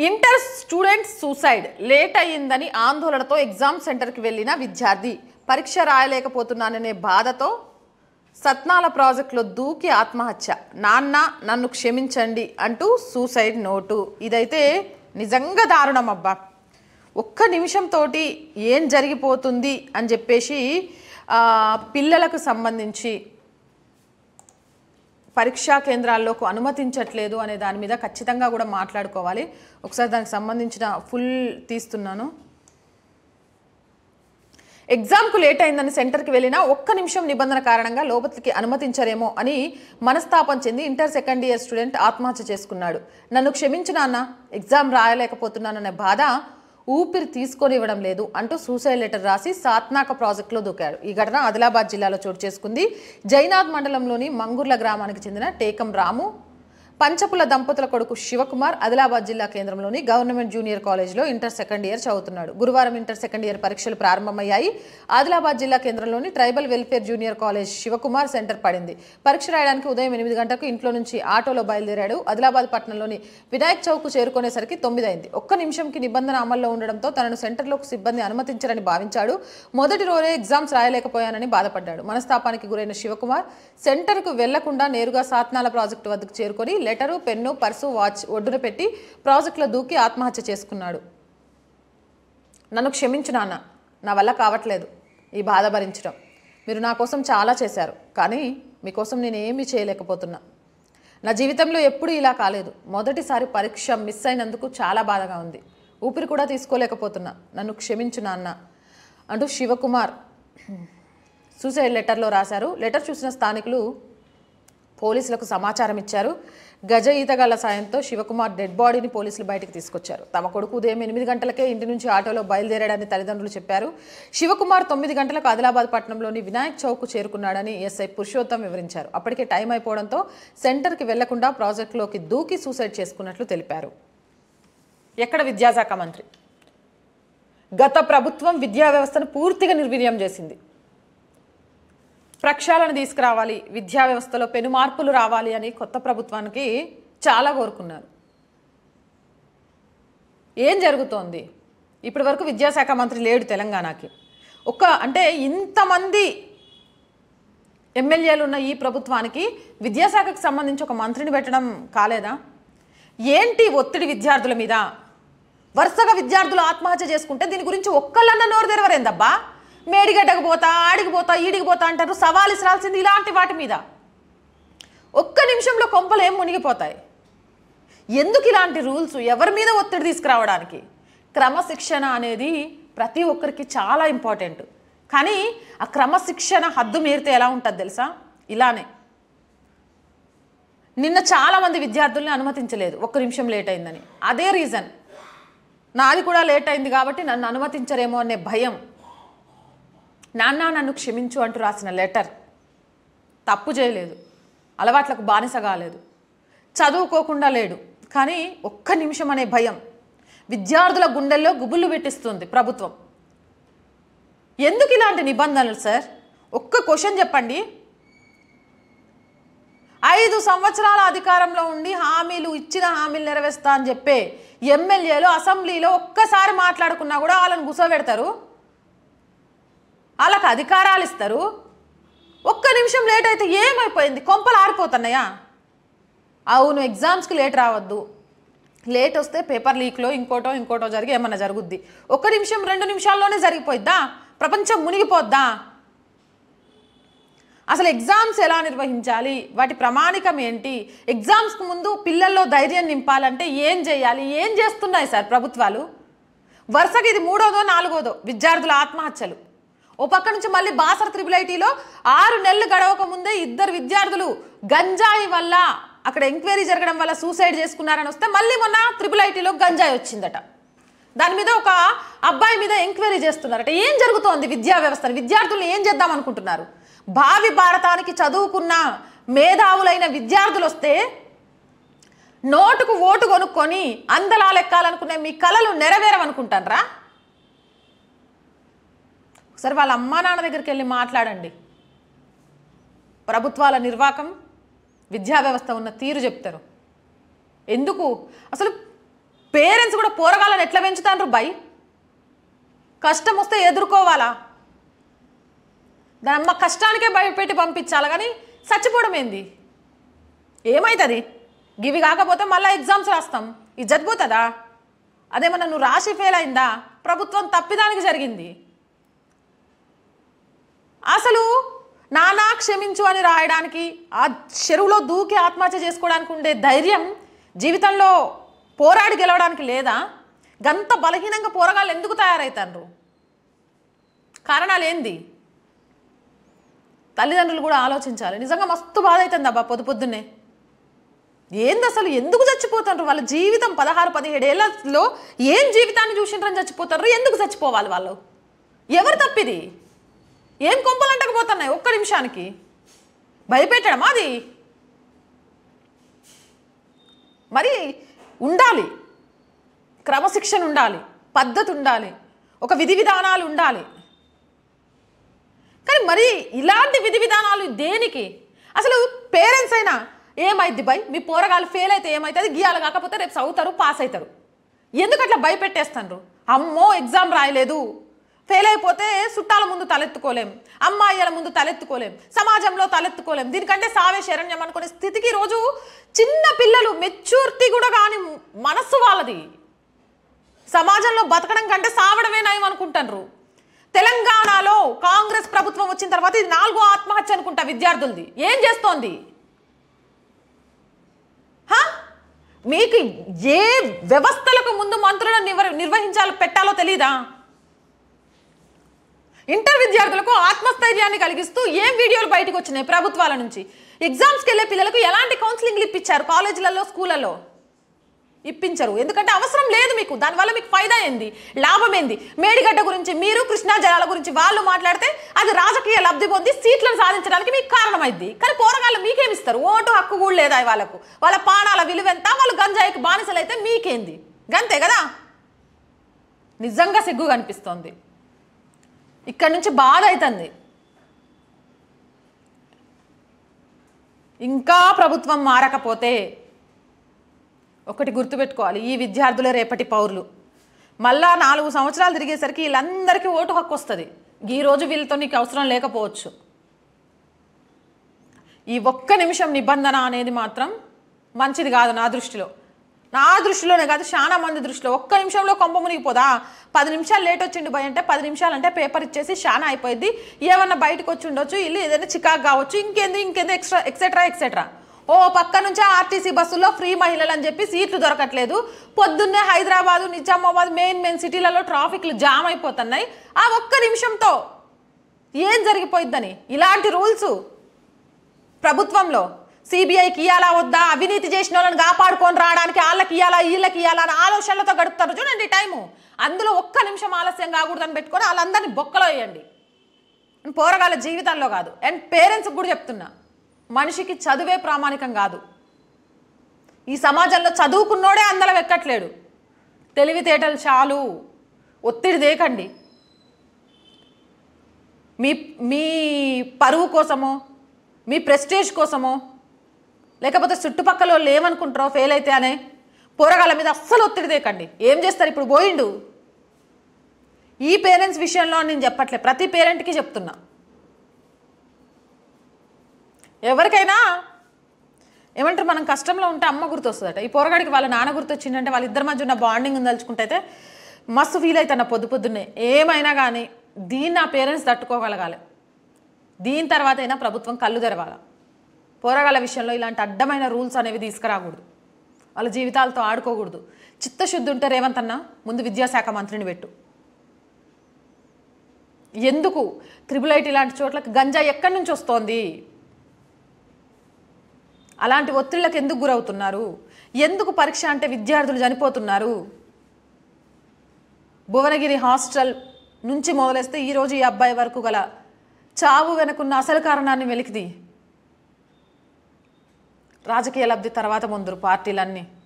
Inter student suicide late అయ్యిందని ఆందోళనతో exam సెంటర్కి వెళ్ళిన విద్యార్థి పరీక్ష రాయలేకపోతున్నాననే బాధతో సత్నాల ప్రాజెక్టులో దూకి ఆత్మహత్య నాన్న నన్ను క్షమించండి అంటూ సూసైడ్ నోటు ఇదైతే నిజంగా దారుణం అబ్బా ఒక్క నిమిషంతో ఏం జరిగిపోతుంది అని చెప్పేసి ఆ, పిల్లలకు సంబంధించి పరీక్షా కేంద్రాల్లోకి అనుమతించట్లేదు అనే దాని మీద ఖచ్చితంగా కూడా మాట్లాడుకోవాలి ఒకసారి దానికి సంబంధించిన ఫుల్ తీస్తున్నాను ఎగ్జామ్కు లేట్ అయిందని సెంటర్కి వెళ్ళినా ఒక్క నిమిషం నిబంధన కారణంగా లోపలికి అనుమతించరేమో అని మనస్తాపం చెంది ఇంటర్ సెకండ్ ఇయర్ స్టూడెంట్ ఆత్మహత్య చేసుకున్నాడు నన్ను క్షమించిన అన్న ఎగ్జామ్ రాయలేకపోతున్నాననే బాధ ఊపిరి తీసుకొని ఇవ్వడం లేదు అంటూ సూసైడ్ లెటర్ రాసి సాత్నాక ప్రాజెక్టులో దూకాడు ఈ ఘటన ఆదిలాబాద్ జిల్లాలో చోటు చేసుకుంది జైనాథ్ మండలంలోని మంగుర్ల గ్రామానికి చెందిన టేకం రాము పంచపుల దంపతుల కొడుకు శివకుమార్ ఆదిలాబాద్ జిల్లా కేంద్రంలోని గవర్నమెంట్ జూనియర్ కాలేజ్లో ఇంటర్ సెకండ్ ఇయర్ చదువుతున్నాడు గురువారం ఇంటర్ సెకండ్ ఇయర్ పరీక్షలు ప్రారంభమయ్యాయి ఆదిలాబాద్ జిల్లా కేంద్రంలోని tribal welfare junior college Sivakumar centre పడింది పరీక్ష రాయడానికి ఉదయం ఎనిమిది గంటలకు ఇంట్లో నుంచి ఆటోలో బయలుదేరాడు ఆదిలాబాద్ పట్టణంలోని వినాయక్ చౌక్ చేరుకునేసరికి తొమ్మిది అయింది ఒక్క నిమిషంకి నిబంధన అమల్లో ఉండడంతో తనను సెంటర్లోకి సిబ్బంది అనుమతించరని భావించాడు మొదటి రోజే ఎగ్జామ్స్ రాయలేకపోయానని బాధపడ్డాడు మనస్తాపానికి గురైన శివకుమార్ సెంటర్కు వెళ్లకుండా నేరుగా సాత్నాల ప్రాజెక్టు వద్దకు చేరుకొని లెటరు పెన్ను పర్సు వాచ్ ఒడ్డున పెట్టి ప్రాజెక్టులో దూకి ఆత్మహత్య చేసుకున్నాడు నన్ను క్షమించు నాన్న నా వల్ల కావట్లేదు ఈ బాధ భరించడం మీరు నా కోసం చాలా చేశారు కానీ మీకోసం నేను ఏమీ చేయలేకపోతున్నా నా జీవితంలో ఎప్పుడూ ఇలా కాలేదు మొదటిసారి పరీక్ష మిస్ అయినందుకు చాలా బాధగా ఉంది ఊపిరి కూడా తీసుకోలేకపోతున్నా నన్ను క్షమించు నాన్న అంటూ శివకుమార్ సూసైడ్ లెటర్లో రాశారు లెటర్ చూసిన స్థానికులు పోలీసులకు సమాచారం ఇచ్చారు గజ ఈతగాళ్ల సాయంతో శివకుమార్ డెడ్ బాడీని పోలీసులు బయటకు తీసుకొచ్చారు తమ కొడుకు ఉదయం ఎనిమిది గంటలకే ఇంటి నుంచి ఆటోలో బయలుదేరాడని తల్లిదండ్రులు చెప్పారు శివకుమార్ తొమ్మిది గంటలకు ఆదిలాబాద్ పట్టణంలోని వినాయక్ చౌక్ చేరుకున్నాడని ఎస్ఐ పురుషోత్తం వివరించారు అప్పటికే టైం అయిపోవడంతో సెంటర్కి వెళ్లకుండా ప్రాజెక్టులోకి దూకి సూసైడ్ చేసుకున్నట్లు తెలిపారు ఎక్కడ విద్యాశాఖ మంత్రి గత ప్రభుత్వం విద్యా వ్యవస్థను పూర్తిగా నిర్వీర్యం చేసింది ప్రక్షాళన తీసుకురావాలి విద్యా వ్యవస్థలో పెను మార్పులు రావాలి అని కొత్త ప్రభుత్వానికి చాలా కోరుకున్నారు ఏం జరుగుతోంది ఇప్పటి వరకు విద్యాశాఖ మంత్రి లేడు తెలంగాణకి ఒక అంటే ఇంతమంది ఎమ్మెల్యేలు ఉన్న ఈ ప్రభుత్వానికి విద్యాశాఖకు సంబంధించి ఒక మంత్రిని పెట్టడం కాలేదా ఏంటి ఒత్తిడి విద్యార్థుల మీద వరుసగా విద్యార్థులు ఆత్మహత్య చేసుకుంటే దీని గురించి ఒక్కళ్ళన్న నోరు తెరవరేందబ్బా మేడిగడ్డకు పోతా ఆడికి పోతా ఈడికి పోతా అంటారు సవాలు ఇసరాల్సింది ఇలాంటి వాటి మీద ఒక్క నిమిషంలో కొంపలు ఏం మునిగిపోతాయి ఎందుకు ఇలాంటి రూల్స్ ఎవరి మీద ఒత్తిడి తీసుకురావడానికి క్రమశిక్షణ అనేది ప్రతి ఒక్కరికి చాలా ఇంపార్టెంట్ కానీ ఆ క్రమశిక్షణ హద్దు మీరితే ఎలా ఉంటుంది తెలుసా ఇలానే నిన్న చాలామంది విద్యార్థుల్ని అనుమతించలేదు ఒక్క నిమిషం లేట్ అయిందని అదే రీజన్ నాది కూడా లేట్ అయింది కాబట్టి నన్ను అనుమతించరేమో అనే భయం నాన్న నన్ను క్షమించు అంటూ రాసిన లెటర్ తప్పు చేయలేదు అలవాట్లకు బానిస కాలేదు చదువుకోకుండా లేడు కానీ ఒక్క నిమిషం అనే భయం విద్యార్థుల గుండెల్లో గుబులు పెట్టిస్తుంది ప్రభుత్వం ఎందుకు ఇలాంటి నిబంధనలు సార్ ఒక్క క్వశ్చన్ చెప్పండి ఐదు సంవత్సరాల అధికారంలో ఉండి హామీలు ఇచ్చిన హామీలు నెరవేర్స్తా అని చెప్పే ఎమ్మెల్యేలు అసెంబ్లీలో ఒక్కసారి మాట్లాడుకున్నా కూడా వాళ్ళని కూర్చోబెడతారు వాళ్ళకి అధికారాలు ఇస్తారు ఒక్క నిమిషం లేట్ అయితే ఏమైపోయింది కొంపలు ఆరిపోతున్నాయా అవును ఎగ్జామ్స్కి లేట్ రావద్దు లేట్ వస్తే పేపర్ లీక్లో ఇంకోటో ఇంకోటో జరిగి ఏమన్నా జరుగుద్ది ఒక్క నిమిషం రెండు నిమిషాల్లోనే జరిగిపోయిద్దా ప్రపంచం మునిగిపోద్దా అసలు ఎగ్జామ్స్ ఎలా నిర్వహించాలి వాటి ప్రమాణికం ఏంటి ఎగ్జామ్స్కి ముందు పిల్లల్లో ధైర్యం నింపాలంటే ఏం చేయాలి ఏం చేస్తున్నాయి సార్ ప్రభుత్వాలు వరుసగా ఇది మూడోదో నాలుగోదో విద్యార్థుల ఆత్మహత్యలు ఓ పక్క నుంచి మళ్ళీ బాసర్ త్రిబుల్ ఐటీలో ఆరు నెలలు గడవక ముందే ఇద్దరు విద్యార్థులు గంజాయి వల్ల అక్కడ ఎంక్వైరీ జరగడం వల్ల సూసైడ్ చేసుకున్నారని వస్తే మళ్ళీ మొన్న త్రిబుల్ ఐటీలో గంజాయి వచ్చిందట దాని మీద ఒక అబ్బాయి మీద ఎంక్వైరీ చేస్తున్నారట ఏం జరుగుతోంది విద్యా వ్యవస్థను విద్యార్థులు ఏం చేద్దాం అనుకుంటున్నారు భావి భారతానికి చదువుకున్న మేధావులైన విద్యార్థులు వస్తే నోటుకు ఓటు కొనుక్కొని అందలా లెక్కాలనుకునే మీ కళలు నెరవేరవనుకుంటానరా ఒకసారి వాళ్ళ అమ్మా నాన్న దగ్గరికి వెళ్ళి మాట్లాడండి ప్రభుత్వాల నిర్వాకం విద్యా వ్యవస్థ ఉన్న తీరు చెప్తారు ఎందుకు అసలు పేరెంట్స్ కూడా పోరగాళ్ళని ఎట్లా పెంచుతాండ్రు బై కష్టం వస్తే ఎదుర్కోవాలా దాని అమ్మ కష్టానికే భయపెట్టి పంపించాలి కానీ చచ్చిపోవడం ఏంది ఏమవుతుంది గివి కాకపోతే మళ్ళీ ఎగ్జామ్స్ రాస్తాం ఇజ్జత్ పోతుందా అదేమన్నా నువ్వు రాసి ఫెయిల్ అయిందా ప్రభుత్వం తప్పిదానికి జరిగింది అసలు నానా క్షమించు అని రాయడానికి ఆ చెరువులో దూకి ఆత్మహత్య చేసుకోవడానికి ఉండే ధైర్యం జీవితంలో పోరాడి గెలవడానికి లేదా గంత బలహీనంగా పోరగాళ్ళు ఎందుకు తయారవుతారు కారణాలు ఏంది తల్లిదండ్రులు కూడా ఆలోచించాలి నిజంగా మస్తు బాధ అవుతుంది అబ్బా పొద్దు పొద్దున్నే ఏంది అసలు ఎందుకు చచ్చిపోతారు వాళ్ళ జీవితం పదహారు పదిహేడు ఏళ్ళలో ఏం జీవితాన్ని చూసిండ్రని చచ్చిపోతారు ఎందుకు చచ్చిపోవాలి వాళ్ళు ఎవరు తప్పిది ఏం కొంపలు అంటకపోతున్నాయి ఒక్క నిమిషానికి భయపెట్టడం అది మరి ఉండాలి క్రమశిక్షణ ఉండాలి పద్ధతి ఉండాలి ఒక విధి విధానాలు ఉండాలి కానీ మరి ఇలాంటి విధి విధానాలు దేనికి అసలు పేరెంట్స్ అయినా ఏమైద్ది బై మీ పోరగాళ్ళు ఫెయిల్ అయితే ఏమవుతుంది గీయాలి కాకపోతే రేపు చదువుతారు పాస్ అవుతారు ఎందుకు అట్లా భయపెట్టేస్తారు అమ్మో ఎగ్జామ్ రాయలేదు ఫెయిల్ అయిపోతే చుట్టాల ముందు తలెత్తుకోలేం అమ్మాయిల ముందు తలెత్తుకోలేం సమాజంలో తలెత్తుకోలేం దీనికంటే సావే శరణ్యం అనుకునే స్థితికి రోజు చిన్న పిల్లలు మెచ్యూరిటీ కూడా కాని మనస్సు వాళ్ళది సమాజంలో బతకడం కంటే సావడమే నయం అనుకుంటారు తెలంగాణలో కాంగ్రెస్ ప్రభుత్వం వచ్చిన తర్వాత ఇది నాలుగో ఆత్మహత్య అనుకుంటా విద్యార్థులది ఏం చేస్తోంది హా? మీకు ఏ వ్యవస్థలకు ముందు మంత్రులను నిర్వ- నిర్వహించాలో పెట్టాలో తెలీదా ఇంటర్ విద్యార్థులకు ఆత్మస్థైర్యాన్ని కలిగిస్తూ ఏం వీడియోలు బయటకు వచ్చినాయి ప్రభుత్వాల నుంచి ఎగ్జామ్స్కి వెళ్ళే పిల్లలకు ఎలాంటి కౌన్సిలింగ్లు ఇప్పించారు కాలేజీలలో స్కూళ్ళలో ఇప్పించరు ఎందుకంటే అవసరం లేదు మీకు దానివల్ల మీకు ఫైదా ఏంది లాభం ఏంది మేడిగడ్డ గురించి మీరు కృష్ణా జలాల గురించి వాళ్ళు మాట్లాడితే అది రాజకీయ లబ్ధి పొంది సీట్లను సాధించడానికి మీకు కారణమైంది కానీ పోరగాళ్ళు మీకేమిస్తారు ఓటు హక్కు కూడా లేదా వాళ్ళకు వాళ్ళ పానాల విలువ ఎంత వాళ్ళు గంజాయికి బానిసలు అయితే మీకేంది గంతే కదా నిజంగా సిగ్గు కనిపిస్తోంది ఇక్కడ నుంచి బాధ అవుతుంది ఇంకా ప్రభుత్వం మారకపోతే ఒకటి గుర్తుపెట్టుకోవాలి ఈ విద్యార్థులే రేపటి పౌరులు మళ్ళా నాలుగు సంవత్సరాలు తిరిగేసరికి వీళ్ళందరికీ ఓటు హక్కు వస్తుంది ఈ రోజు వీళ్ళతో నీకు అవసరం లేకపోవచ్చు ఈ ఒక్క నిమిషం నిబంధన అనేది మాత్రం మంచిది కాదు నా దృష్టిలో నా దృష్టిలోనే కాదు చాలా మంది దృష్టిలో ఒక్క నిమిషంలో కొంప మునిగిపోదా పది నిమిషాలు లేట్ వచ్చిండు భయ అంటే పది నిమిషాలు అంటే పేపర్ ఇచ్చేసి చాలా అయిపోయింది ఏమన్నా బయటకు వచ్చి ఉండొచ్చు ఇల్లు ఏదైనా చికాకు కావచ్చు ఇంకేంది ఇంకేంది ఎక్స్ట్రా ఎక్సెట్రా ఎక్సెట్రా ఓ పక్క నుంచి ఆర్టీసీ బస్సుల్లో ఫ్రీ మహిళలు అని చెప్పి సీట్లు దొరకట్లేదు పొద్దున్నే హైదరాబాదు నిజామాబాద్ మెయిన్ మెయిన్ సిటీలలో ట్రాఫిక్లు జామ్ అయిపోతున్నాయి ఆ ఒక్క నిమిషంతో ఏం జరిగిపోయిద్దని ఇలాంటి రూల్స్ ప్రభుత్వంలో సిబిఐకి ఇయ్యాలా వద్దా అవినీతి చేసిన వాళ్ళని కాపాడుకొని రావడానికి వాళ్ళకి ఇయ్యాలా వీళ్ళకి ఇయ్యాలా అని ఆలోచనలతో గడుపుతారు చూడండి టైము అందులో ఒక్క నిమిషం ఆలస్యం కాకూడదని పెట్టుకొని వాళ్ళందరినీ బొక్కలో వేయండి పోరగాళ్ళ జీవితాల్లో కాదు అండ్ పేరెంట్స్కి కూడా చెప్తున్నా మనిషికి చదువే ప్రామాణికం కాదు ఈ సమాజంలో చదువుకున్నోడే అందలం ఎక్కట్లేడు తెలివితేటలు చాలు ఒత్తిడి దేకండి మీ మీ పరువు కోసమో మీ ప్రెస్టేజ్ కోసమో లేకపోతే చుట్టుపక్కల వాళ్ళు ఏమనుకుంటారో ఫెయిల్ అయితే అనే పోరగాళ్ళ మీద అస్సలు ఒత్తిడి దేకండి ఏం చేస్తారు ఇప్పుడు పోయిండు ఈ పేరెంట్స్ విషయంలో నేను చెప్పట్లే ప్రతి పేరెంట్కి చెప్తున్నా ఎవరికైనా ఏమంటారు మనం కష్టంలో ఉంటే అమ్మ గుర్తు వస్తుందట ఈ పోరగాడికి వాళ్ళ నాన్న గుర్తు వచ్చిందంటే వాళ్ళ ఇద్దరి మధ్య ఉన్న బాండింగ్ తలుచుకుంటే అయితే మస్తు ఫీల్ అవుతాను పొద్దు పొద్దున్నే ఏమైనా కానీ దీన్ని ఆ పేరెంట్స్ తట్టుకోగలగాలి దీని తర్వాత అయినా ప్రభుత్వం కళ్ళు తెరవాలి పోరగాళ్ళ విషయంలో ఇలాంటి అడ్డమైన రూల్స్ అనేవి తీసుకురాకూడదు వాళ్ళ జీవితాలతో ఆడుకోకూడదు చిత్తశుద్ధి ఉంటే రేవంత్ అన్న ముందు విద్యాశాఖ మంత్రిని పెట్టు ఎందుకు త్రిబుల్ ఐటీ లాంటి చోట్లకి గంజా ఎక్కడి నుంచి వస్తోంది అలాంటి ఒత్తిళ్ళకి ఎందుకు గురవుతున్నారు ఎందుకు పరీక్ష అంటే విద్యార్థులు చనిపోతున్నారు భువనగిరి హాస్టల్ నుంచి మొదలేస్తే ఈరోజు ఈ అబ్బాయి వరకు గల చావు వెనుకున్న అసలు కారణాన్ని వెలికిది రాజకీయ లబ్ధి తర్వాత ముందురు పార్టీలన్నీ